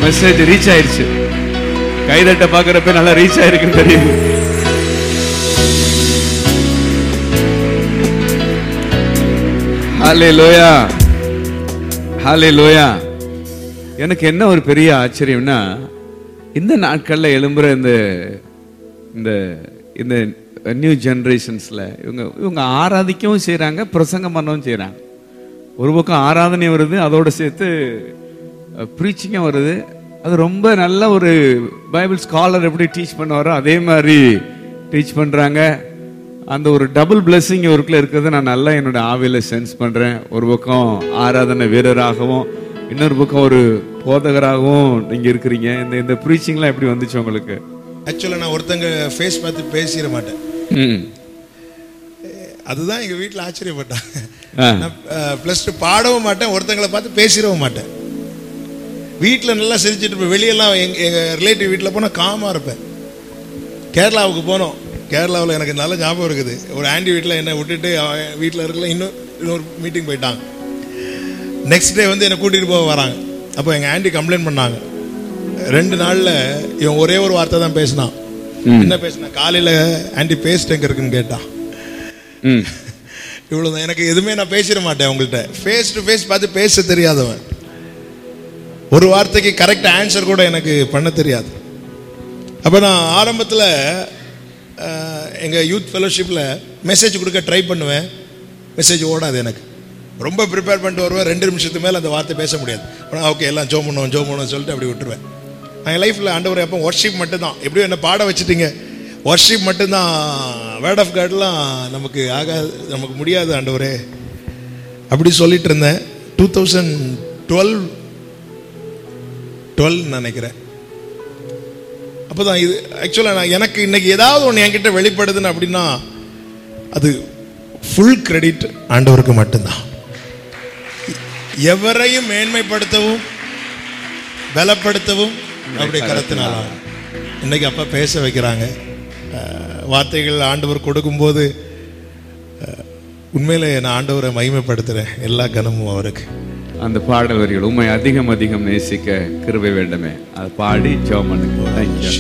Message reach ஆயிருச்சு கைதட்ட பாக்குறப்ப நல்லா ரீச் ஆயிருக்குன்னு தெரியுது ஹாலே லோயா ஹாலே லோயா எனக்கு என்ன ஒரு பெரிய ஆச்சரியம்னா இந்த நாட்கள்ல எழும்புற இந்த இந்த இந்த நியூ ஜெனரேஷன்ஸ்ல இவங்க இவங்க ஆராதிக்கவும் செய்றாங்க பிரசங்கம் பண்ணவும் செய்றாங்க ஒரு பக்கம் ஆராதனை வருது அதோட சேர்த்து ப்ரீச்சிங்கும் வருது அது ரொம்ப நல்ல ஒரு பைபிள் ஸ்காலர் எப்படி டீச் பண்ணுவாரோ அதே மாதிரி டீச் பண்றாங்க அந்த ஒரு டபுள் பிளெஸிங் இவருக்குள்ள இருக்கிறத நான் நல்லா என்னோட ஆவியில சென்ஸ் பண்றேன் ஒரு பக்கம் ஆராதனை வீரராகவும் இன்னொரு பக்கம் ஒரு போதகராகவும் நீங்க இருக்கிறீங்க இந்த இந்த ப்ரீச்சிங்லாம் எப்படி வந்துச்சு உங்களுக்கு ஆக்சுவலாக நான் ஒருத்தங்க ஃபேஸ் பார்த்து பேசிட மாட்டேன் ம். அதுதான் எங்கள் வீட்டில் ஆச்சரியப்பட்டாங்க ஆ. நான் ப்ளஸ் டூ பாடவும் மாட்டேன் ஒருத்தங்களை பார்த்து பேசிடவும் மாட்டேன் வீட்டில் நல்லா சிரிச்சிட்டு இருப்பேன் வெளியெல்லாம் எங்கள் எங்கள் ரிலேட்டிவ் வீட்டில் போனால் காமாக இருப்பேன் கேரளாவுக்கு போனோம் கேரளாவில் எனக்கு நல்ல ஞாபகம் இருக்குது ஒரு ஆண்டி வீட்டில் என்னை விட்டுட்டு வீட்டில் இருக்கல இன்னும் இன்னொரு மீட்டிங் போயிட்டாங்க நெக்ஸ்ட் டே வந்து என்னை கூட்டிகிட்டு போக வராங்க அப்போ எங்கள் ஆண்டி கம்ப்ளைண்ட் பண்ணாங்க ரெண்டு நாளில் இவன் ஒரே ஒரு வார்த்தை தான் பேசினான் என்ன பேசினா காலையில் ஆண்டி பேஸ்ட் எங்கே இருக்குன்னு கேட்டான் ம் இவ்வளவுதான் எனக்கு எதுவுமே நான் பேசிட மாட்டேன் உங்கள்கிட்ட ஃபேஸ் டு ஃபேஸ் பார்த்து பேச தெரியாதவன் ஒரு வார்த்தைக்கு கரெக்ட் ஆன்சர் கூட எனக்கு பண்ண தெரியாது அப்போ நான் ஆரம்பத்தில் எங்கள் யூத் ஃபெலோஷிப்பில் மெசேஜ் கொடுக்க ட்ரை பண்ணுவேன் மெசேஜ் ஓடாது எனக்கு ரொம்ப ப்ரிப்பேர் பண்ணிட்டு வருவேன் ரெண்டு நிமிஷத்துக்கு மேலே அந்த வார்த்தை பேச முடியாது ஓகே எல்லாம் ஜோ பண்ணுவோம் ஜோ பண்ணுவோம் சொல்லிட்டு அப்படி விட்டுருவேன் என் லைஃப்பில் ஆண்டவர் எப்போ ஒர்ஷிப் மட்டும்தான் எப்படியும் என்ன பாட வச்சுட்டீங்க ஒர்ஷிப் மட்டும்தான் வேர்ட் ஆஃப் காட்லாம் நமக்கு ஆகாது நமக்கு முடியாது ஆண்டவரே அப்படி சொல்லிட்டு இருந்தேன் டூ தௌசண்ட் டுவெல் டுவெல் நினைக்கிறேன் அப்போதான் இது ஆக்சுவலாக நான் எனக்கு இன்னைக்கு ஏதாவது ஒன்று என்கிட்ட வெளிப்படுதுன்னு அப்படின்னா அது ஃபுல் கிரெடிட் ஆண்டவருக்கு மட்டும்தான் எவரையும் மேன்மைப்படுத்தவும் பலப்படுத்தவும் அப்படி கருத்தினால இன்னைக்கு அப்பா பேச வைக்கிறாங்க அஹ், வார்த்தைகள் ஆண்டவர் கொடுக்கும்போது அஹ், உண்மையிலே நான் ஆண்டவரை மகிமைப்படுத்துகிறேன் எல்லா கனமும் அவருக்கு அந்த பாடல் வரிகள் உண்மை அதிகம் அதிகம் நேசிக்க கிருபை வேண்டுமே அதை பாடி ஜெபம் பண்ணுங்க தேங்க்யூ